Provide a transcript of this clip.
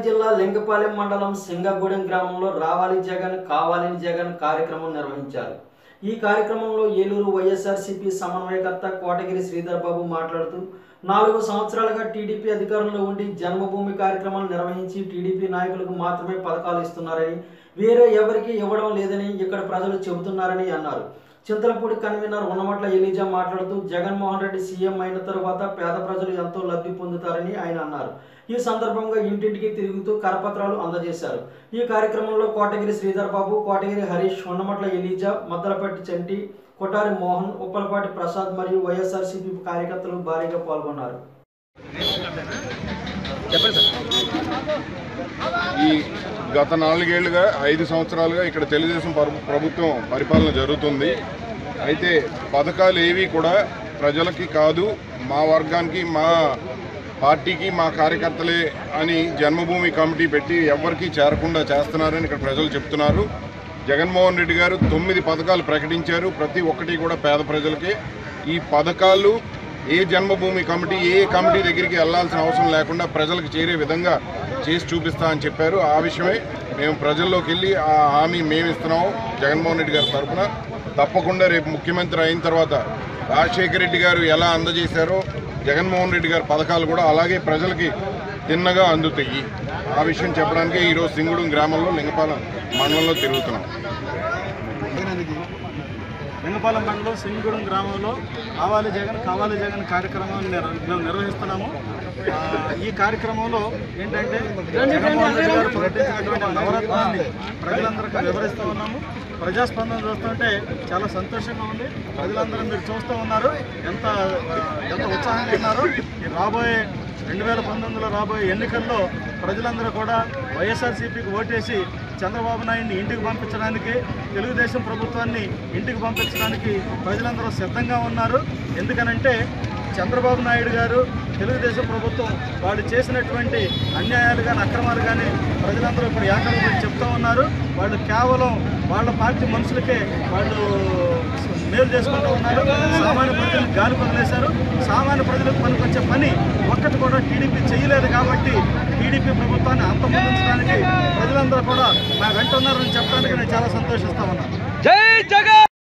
జిల్లా లింగపాలెం మండలం సింగగూడెం గ్రామంలో రావాలి జగన్ కావాలని జగన్ కార్యక్రమం నిర్వహించారు ఈ కార్యక్రమంలో ఏలూరు వైఎస్ఆర్సీపీ సమన్వయకర్త కోటగిరి శ్రీధర్ బాబు మాట్లాడుతూ నాలుగు సంవత్సరాలుగా టీడీపీ అధికారంలో ఉండి జన్మభూమి కార్యక్రమాలు నిర్వహించి టీడీపీ నాయకులకు మాత్రమే పథకాలు ఇస్తున్నారని వేరే ఎవరికి ఇవ్వడం లేదని ఇక్కడ ప్రజలు చెబుతున్నారని అన్నారు చింతలపూడి కన్వీనర్ ఉన్నమట్ల ఎలిజా మాట్లాడుతూ జగన్మోహన్ రెడ్డి సీఎం అయిన తరువాత పేద ప్రజలు ఎంతో లబ్ధి పొందుతారని ఆయన అన్నారు ఈ సందర్భంగా ఇంటింటికి తిరుగుతూ కరపత్రాలు అందజేశారు ఈ కార్యక్రమంలో కోటగిరి శ్రీధర్ బాబు కోటగిరి హరీష్ ఉన్నమట్ల ఎలిజా మద్దలపట్టి చంటి కొటారి మోహన్ ఉప్పలపాటి ప్రసాద్ మరియు వైఎస్ఆర్సీపీ కార్యకర్తలు భారీగా పాల్గొన్నారు ఈ గత నాలుగేళ్లుగా ఐదు సంవత్సరాలుగా ఇక్కడ తెలుగుదేశం పరు- ప్రభుత్వం పరిపాలన జరుగుతుంది అయితే పథకాలు ఏవి కూడా ప్రజలకి కాదు మా వర్గానికి మా పార్టీకి మా కార్యకర్తలే అని జన్మభూమి కమిటీ పెట్టి ఎవరికీ చేరకుండా చేస్తున్నారని ఇక్కడ ప్రజలు చెప్తున్నారు జగన్మోహన్ రెడ్డి గారు తొమ్మిది పథకాలు ప్రకటించారు ప్రతి ఒక్కటి కూడా పేద ప్రజలకే ఈ పథకాలు ఏ జన్మభూమి కమిటీ ఏ కమిటీ దగ్గరికి వెళ్లాల్సిన అవసరం లేకుండా ప్రజలకు చేరే విధంగా చేసి చూపిస్తా అని చెప్పారు ఆ విషయమే మేము ప్రజల్లోకి వెళ్ళి ఆ హామీ మేము ఇస్తున్నాము జగన్మోహన్ రెడ్డి గారి తరఫున తప్పకుండా రేపు ముఖ్యమంత్రి అయిన తర్వాత రాజశేఖర రెడ్డి గారు ఎలా అందజేశారో జగన్మోహన్ రెడ్డి గారి పథకాలు కూడా అలాగే ప్రజలకి తిన్నగా అందుతాయి ఆ విషయం చెప్పడానికే ఈరోజు సింగుడు గ్రామంలో లింగపాలెం మండలంలో తిరుగుతున్నాం లింగపాలెం మండలం సింగగూడెం గ్రామంలో కావాలి జగన్ కావాలి జగన్ కార్యక్రమాన్ని నిర్- మేము నిర్వహిస్తున్నాము ఆ, ఈ కార్యక్రమంలో ఏంటంటే జగన్మోహన్ రెడ్డి గారు ప్రకటించినటువంటి నవరత్నాన్ని ప్రజలందరికీ వివరిస్తూ ఉన్నాము ప్రజాస్పందన చూస్తుంటే చాలా సంతోషంగా ఉంది ప్రజలందరూ మీరు చూస్తూ ఉన్నారు ఎంత ఆ, ఎంత ఉత్సాహంగా ఉన్నారు ఈ రాబోయే రెండు వేల పంతొమ్మిదిలో రాబోయే ఎన్నికల్లో ప్రజలందరూ కూడా వైఎస్ఆర్సీపీకి ఓటేసి చంద్రబాబు నాయుడిని ఇంటికి పంపించడానికి తెలుగుదేశం ప్రభుత్వాన్ని ఇంటికి పంపించడానికి ప్రజలందరూ సిద్ధంగా ఉన్నారు ఎందుకనంటే చంద్రబాబు నాయుడు గారు తెలుగుదేశం ప్రభుత్వం వాళ్ళు చేసినటువంటి అన్యాయాలు కానీ అక్రమాలు కానీ ప్రజలందరూ ఇప్పుడు ఏకరూపం చెప్తా ఉన్నారు వాళ్ళు కేవలం వాళ్ళ పార్టీ మనుషులకే వాళ్ళు మేలు చేసుకుంటూ ఉన్నారు సామాన్య ప్రజలకు గాలి వదిలేశారు సామాన్య ప్రజలకు పనికొచ్చే పని ఒక్కటి కూడా టీడీపీ చేయలేదు కాబట్టి టీడీపీ ప్రభుత్వాన్ని అంతమొందించడానికి ప్రజలందరూ కూడా నా వెంట ఉన్నారని చెప్పడానికి నేను చాలా సంతోషిస్తా ఉన్నాను